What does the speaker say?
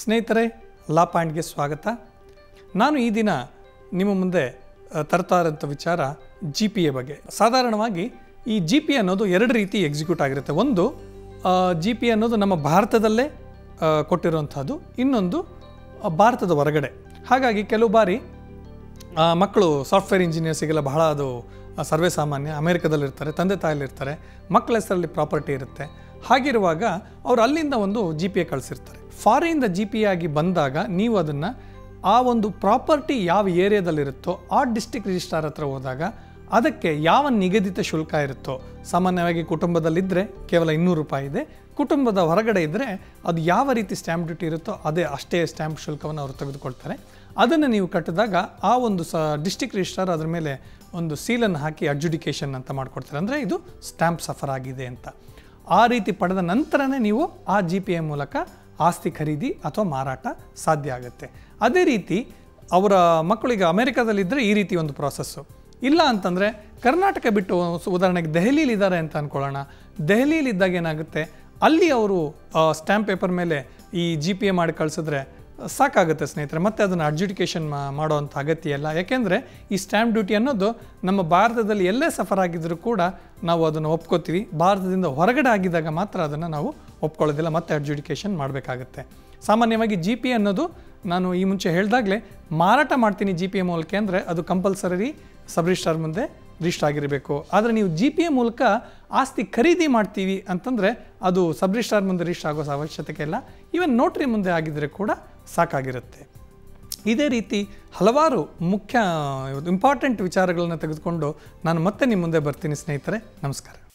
ಸ್ನೇಹಿತರೆ ಲಾ ಪಾಯಿಂಟ್ಗೆ ಸ್ವಾಗತ ನಾನು ಈ ದಿನ ನಿಮ್ಮ ಮುಂದೆ ಆ, ತರ್ತಾ ಇರೋಂಥ ವಿಚಾರ ಜಿ ಪಿ ಎ ಬಗ್ಗೆ ಸಾಧಾರಣವಾಗಿ ಈ ಜಿ ಪಿ ಅನ್ನೋದು ಎರಡು ರೀತಿ ಎಕ್ಸಿಕ್ಯೂಟ್ ಆಗಿರುತ್ತೆ ಒಂದು ಜಿ ಪಿ ಅನ್ನೋದು ನಮ್ಮ ಭಾರತದಲ್ಲೇ ಆ, ಕೊಟ್ಟಿರುವಂಥದ್ದು ಇನ್ನೊಂದು ಆ, ಭಾರತದ ಹೊರಗಡೆ ಹಾಗಾಗಿ ಕೆಲವು ಬಾರಿ ಆ, ಮಕ್ಕಳು ಸಾಫ್ಟ್ವೇರ್ ಇಂಜಿನಿಯರ್ಸಿಗೆಲ್ಲ ಬಹಳ ಅದು ಆ, ಸರ್ವೇ ಸಾಮಾನ್ಯ ಅಮೇರಿಕದಲ್ಲಿರ್ತಾರೆ ತಂದೆ ತಾಯಿಲಿರ್ತಾರೆ ಮಕ್ಕಳ ಹೆಸರಲ್ಲಿ ಪ್ರಾಪರ್ಟಿ ಇರುತ್ತೆ ಹಾಗಿರುವಾಗ ಅವ್ರು ಅಲ್ಲಿಂದ ಒಂದು ಜಿ ಪಿ ಎ ಕಳಿಸಿರ್ತಾರೆ ಫಾರಿನಿಂದ ಜಿ ಪಿ ಎ ಆಗಿ ಬಂದಾಗ ನೀವು ಅದನ್ನು ಆ ಒಂದು ಪ್ರಾಪರ್ಟಿ ಯಾವ ಏರಿಯಾದಲ್ಲಿರುತ್ತೋ ಆ ಡಿಸ್ಟಿಕ್ ರಿಜಿಸ್ಟ್ರಾರ್ ಹತ್ರ ಹೋದಾಗ ಅದಕ್ಕೆ ಯಾವ ನಿಗದಿತ ಶುಲ್ಕ ಇರುತ್ತೋ ಸಾಮಾನ್ಯವಾಗಿ ಕುಟುಂಬದಲ್ಲಿದ್ದರೆ ಕೇವಲ ಇನ್ನೂರು ರೂಪಾಯಿ ಇದೆ ಕುಟುಂಬದ ಹೊರಗಡೆ ಇದ್ದರೆ ಅದು ಯಾವ ರೀತಿ ಸ್ಟ್ಯಾಂಪ್ ಡ್ಯೂಟಿ ಇರುತ್ತೋ ಅದೇ ಅಷ್ಟೇ ಸ್ಟ್ಯಾಂಪ್ ಶುಲ್ಕವನ್ನು ಅವರು ತೆಗೆದುಕೊಳ್ತಾರೆ ಅದನ್ನು ನೀವು ಕಟ್ಟಿದಾಗ ಆ ಒಂದು ಸ ಡಿಸ್ಟಿಕ್ ರಿಜಿಸ್ಟ್ರಾರ್ ಅದ್ರ ಮೇಲೆ ಒಂದು ಸೀಲನ್ನು ಹಾಕಿ ಅಡ್ಜುಡಿಕೇಷನ್ ಅಂತ ಮಾಡಿಕೊಡ್ತಾರೆ ಅಂದರೆ ಇದು ಸ್ಟ್ಯಾಂಪ್ ಸಫರ್ ಆಗಿದೆ ಅಂತ ಆ ರೀತಿ ಪಡೆದ ನಂತರನೇ ನೀವು ಆ ಜಿ ಪಿ ಎ ಮೂಲಕ ಆಸ್ತಿ ಖರೀದಿ ಅಥವಾ ಮಾರಾಟ ಸಾಧ್ಯ ಆಗುತ್ತೆ ಅದೇ ರೀತಿ ಅವರ ಮಕ್ಕಳಿಗೆ ಅಮೆರಿಕದಲ್ಲಿದ್ದರೆ ಈ ರೀತಿ ಒಂದು ಪ್ರಾಸೆಸ್ಸು ಇಲ್ಲ ಅಂತಂದರೆ ಕರ್ನಾಟಕ ಬಿಟ್ಟು ಸ- ಉದಾಹರಣೆಗೆ ದೆಹಲಿಲಿ ಇದ್ದಾರೆ ಅಂತ ಅಂದ್ಕೊಳ್ಳೋಣ ದೆಹಲಿಲಿ ಇದ್ದಾಗ ಏನಾಗುತ್ತೆ ಅಲ್ಲಿ ಅವರು ಸ್ಟ್ಯಾಂಪ್ ಪೇಪರ್ ಮೇಲೆ ಈ ಜಿ ಪಿ ಎ ಮಾಡಿ ಕಳಿಸಿದ್ರೆ ಸಾಕಾಗುತ್ತೆ ಸ್ನೇಹಿತರೆ ಮತ್ತೆ ಅದನ್ನು ಅಡ್ಜುಡಿಕೇಷನ್ ಮಾಡೋವಂಥ ಅಗತ್ಯ ಇಲ್ಲ ಯಾಕೆಂದರೆ ಈ ಸ್ಟ್ಯಾಂಪ್ ಡ್ಯೂಟಿ ಅನ್ನೋದು ನಮ್ಮ ಭಾರತದಲ್ಲಿ ಎಲ್ಲೇ ಸಫರ್ ಆಗಿದ್ದರೂ ಕೂಡ ನಾವು ಅದನ್ನು ಒಪ್ಕೋತೀವಿ ಭಾರತದಿಂದ ಹೊರಗಡೆ ಆಗಿದ್ದಾಗ ಮಾತ್ರ ಅದನ್ನು ನಾವು ಒಪ್ಕೊಳ್ಳೋದಿಲ್ಲ ಮತ್ತೆ ಅಡ್ಜುಡಿಕೇಷನ್ ಮಾಡಬೇಕಾಗತ್ತೆ ಸಾಮಾನ್ಯವಾಗಿ ಜಿ ಪಿ ಅನ್ನೋದು ನಾನು ಈ ಮುಂಚೆ ಹೇಳ್ದಾಗಲೇ ಮಾರಾಟ ಮಾಡ್ತೀನಿ ಜಿ ಪಿ ಎ ಮೂಲಕ ಅಂದರೆ ಅದು ಕಂಪಲ್ಸರಿ ಸಬ್ ರಿಜಿಸ್ಟ್ರಾರ್ ಮುಂದೆ ರಿಜಿಸ್ಟರ್ ಆಗಿರಬೇಕು ಆದರೆ ನೀವು ಜಿ ಪಿ ಎ ಮೂಲಕ ಆಸ್ತಿ ಖರೀದಿ ಮಾಡ್ತೀವಿ ಅಂತಂದರೆ ಅದು ಸಬ್ ರಿಜಿಸ್ಟ್ರಾರ್ ಮುಂದೆ ರಿಜಿಸ್ಟರ್ ಆಗೋ ಅವಶ್ಯಕತೆ ಇಲ್ಲ ಈವನ್ ನೋಟ್ರಿ ಮುಂದೆ ಆಗಿದ್ದರೆ ಕೂಡ ಸಾಕಾಗಿರುತ್ತೆ ಇದೇ ರೀತಿ ಹಲವಾರು ಮುಖ್ಯ ಇಂಪಾರ್ಟೆಂಟ್ ವಿಚಾರಗಳನ್ನು ತೆಗೆದುಕೊಂಡು ನಾನು ಮತ್ತೆ ನಿಮ್ಮ ಮುಂದೆ ಬರ್ತೀನಿ ಸ್ನೇಹಿತರೆ ನಮಸ್ಕಾರ